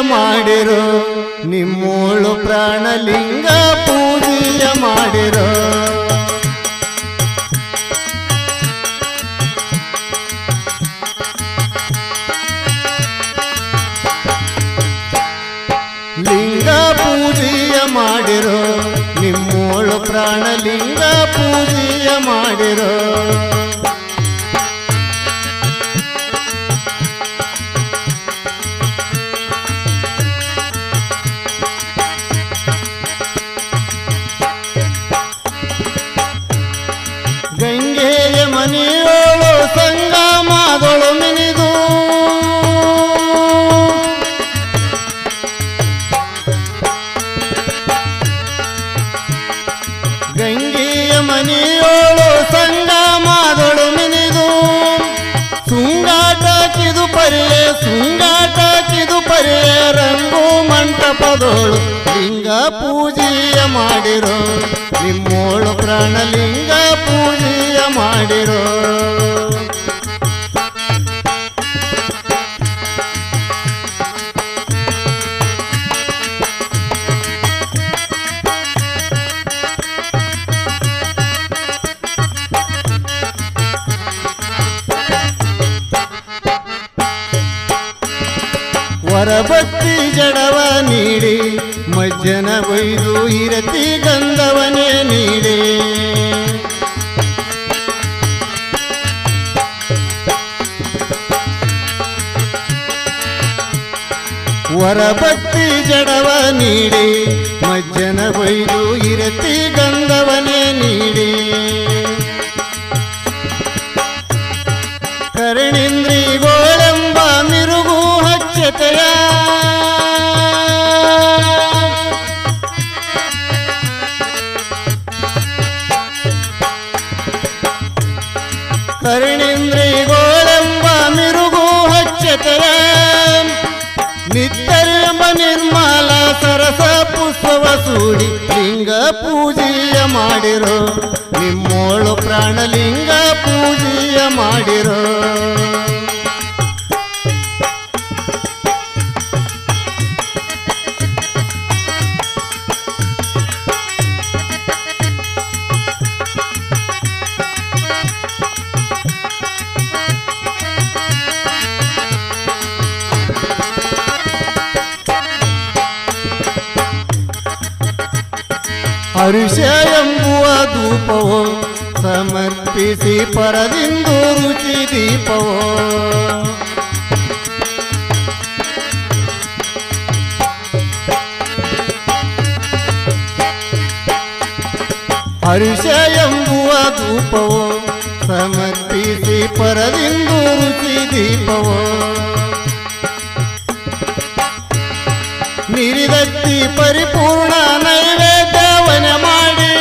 ಮಾಡಿರೋ ನಿಮ್ಮೋಳು ಪ್ರಾಣಲಿಂಗ ಪೂಜೆಯ ಮಾಡಿರೋ ಲಿಂಗ ಪೂಜೆಯ ಮಾಡಿರೋ ನಿಮ್ಮೋಳು ಪ್ರಾಣಲಿಂಗ ಪೂಜೆಯ ಮಾಡಿರೋ ಗಂಗೆಯ ಮನೆಯೋಳು ಸಂಗಮದೊಳು ಮಿನಿದು ಗಂಗೆಯ ಮನೆಯೋಳು ಸಂಗಮದೊಳು ಮಿನಿದು ಸುಂಗಾಟ ಕಿದು ಪರಿಯೆ ಸುಂಗಾಟ ಕಿದು ಪರಿಯೆ ರಂಗು ಮಂಟಪದೋಳು ಲಿಂಗ ಪೂಜೆಯ ಮಾಡಿರೋ ನಿಮ್ಮೋಳು ಪ್ರಾಣಲಿಂಗ ಪೂಜೆಯ ಮಾಡಿರೋ ವರಭಕ್ತಿ ಜಡವ ನೀಡಿ ಮಜ್ಜನ ಒಯ್ದು ಇರತಿ ಗಂಧವನೇ ನೀಡಿ ವರಭಕ್ತಿ ಜಡವ ನೀಡಿ ಮಜ್ಜನ ಒಯ್ದು ಇರತಿ ಗಂಧವನೇ ನೀಡಿ ಕರ್ಣೇಂದ್ರಿಗೋಳೆಂಬ ಮಿರುಗು ಹಚ್ಚತೆಯ ಕರ್ಣೇಂದ್ರಿಗೋಳೆಂಬ ಮಿರುಗು ಹಚ್ಚತೆಯ ನಿತ್ಯರೆಂಬ ನಿರ್ಮಲ ಸರಸ ಪುಷ್ಪವ ಸೂಡಿ ಲಿಂಗ ಪೂಜೆಯ ಮಾಡಿರೋ ನಿಮ್ಮೋಳು ಪ್ರಾಣಲಿಂಗ ಪೂಜೆಯ ಮಾಡಿರೋ ಹರುಷ ಎಂಬುವ ಧೂಪವೋ ಸಮರ್ಪಿಸಿ ಪರದಿಂದು ರುಚಿ ದೀಪವೋ ಹರುಷ ಎಂಬುವ ಧೂಪವೋ ಸಮರ್ಪಿಸಿ ಪರದಿಂದು ರುಚಿ ದೀಪವೋ ನಿರಿದತ್ತಿ ಪರಿಪೂರ್ಣ ನೈವೇದ್ಯವನ ಮಾಡಿ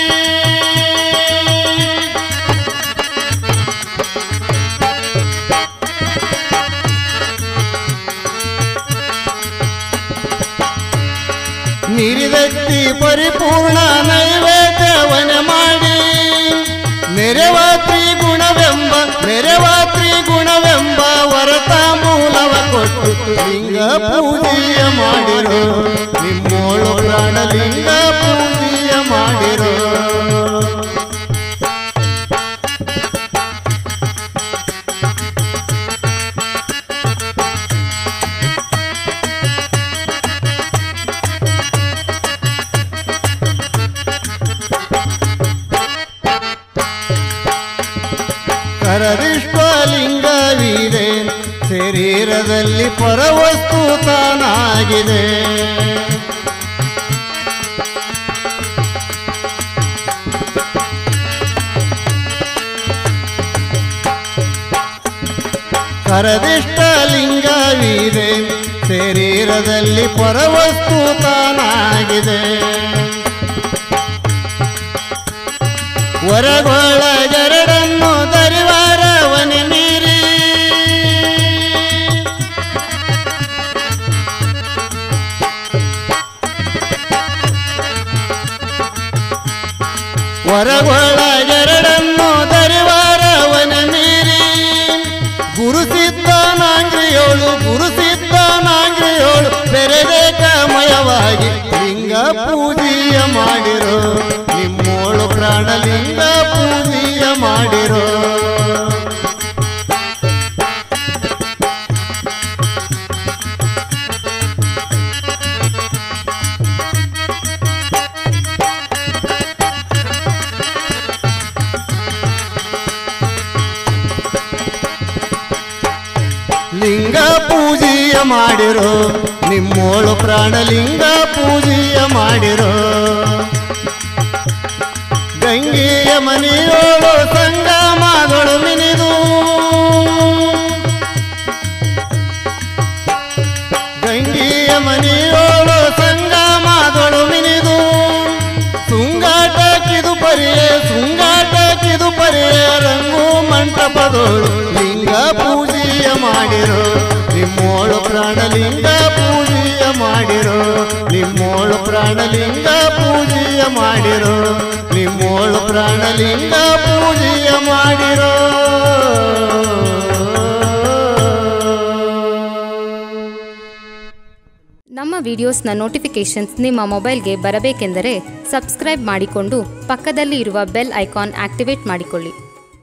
ನಿರಿದತ್ತಿ ಪರಿಪೂರ್ಣ ನೈವೇದ್ಯವನ ಮಾಡಿ ನೆರೆವಾತ್ರಿ ಗುಣವೆಂಬ ನೆರೆವಾತ್ರಿ ಗುಣವೆಂಬ ವರತ ಮೂಲವ ಕೊಟ್ಟು ಲಿಂಗ ಪೂಜೆಯ ಮಾಡಿರೋ ನಿಮ್ಮೋಳು ಪ್ರಾಣಲಿಂಗ ಪೂಜೆಯ ಮಾಡಿರೋ ಕರದಿಷ್ಟಲಿಂಗವಿದೆ ಶರೀರದಲ್ಲಿ ಪರವಸ್ತು ತಾನಾಗಿದೆ ಕರದಿಷ್ಟಲಿಂಗವಿದೆ ಶರೀರದಲ್ಲಿ ಪರವಸ್ತು ತಾನಾಗಿದೆ ಹೊರಗೊಳ ಜರಡನ್ನು ದರಿವಾರವನೆ ಮೀರಿ ಹೊರಗೊಳ ಜರಡನ್ನು ದರಿವಾರವನೆ ಮೀರಿ ಗುರುಸಿದ್ದ ನಾಂಗ್ರಿಯೋಳು ಗುರುಸಿದ್ದ ನಾಂಗ್ರಿಯೋಳು ಸಲುವಾಗಿ ಲಿಂಗ ಪೂಜೆಯ ಮಾಡಿರೋ ನಿಮ್ಮೋಳು ಪ್ರಾಣಲಿಂಗ ಪೂಜೆಯ ಮಾಡಿರೋ ಲಿಂಗ ಪೂಜೆಯ ಮಾಡಿರೋ ನಿಮ್ಮೋಳು ಪ್ರಾಣಲಿಂಗ ಪೂಜೆಯ ಮಾಡಿರೋ ಗಂಗೆಯ ಮನೆಯೋಳು ಸಂಗಮಗಳು ಮಿನಿದು ಗಂಗೆಯ ಮನೆಯೋಳು ಸಂಗಮಗಳು ಮಿನಿದು ಸುಂಗಾಟ ಕಿದು ಪರಿಯೇ ಸುಂಗಾಟ ಕಿದು ಪರಿಯೇ ರಂಗು ಮಂಟಪದೋಳು ಲಿಂಗ ಪೂಜೆಯ ಮಾಡಿರೋ ನಿಮ್ಮೋಳು ಪ್ರಾಣಲಿಂಗ ಪೂಜೆಯ ಮಾಡಿರೋ ನಿಮ್ಮೋಳು ಪ್ರಾಣಲಿಂಗ ಪೂಜೆಯ ಮಾಡಿರೋ ನಿಮ್ಮೋಳು ಪ್ರಾಣಲಿಂಗ ಪೂಜೆಯ ಮಾಡಿರೋ ನಮ್ಮ ವಿಡಿಯೋಸ್ನ ನೋಟಿಫಿಕೇಷನ್ಸ್ ನಿಮ್ಮ ಮೊಬೈಲ್ಗೆ ಬರಬೇಕೆಂದರೆ ಸಬ್ಸ್ಕ್ರೈಬ್ ಮಾಡಿಕೊಂಡು ಪಕ್ಕದಲ್ಲಿ ಇರುವ ಬೆಲ್ ಐಕಾನ್ ಆಕ್ಟಿವೇಟ್ ಮಾಡಿಕೊಳ್ಳಿ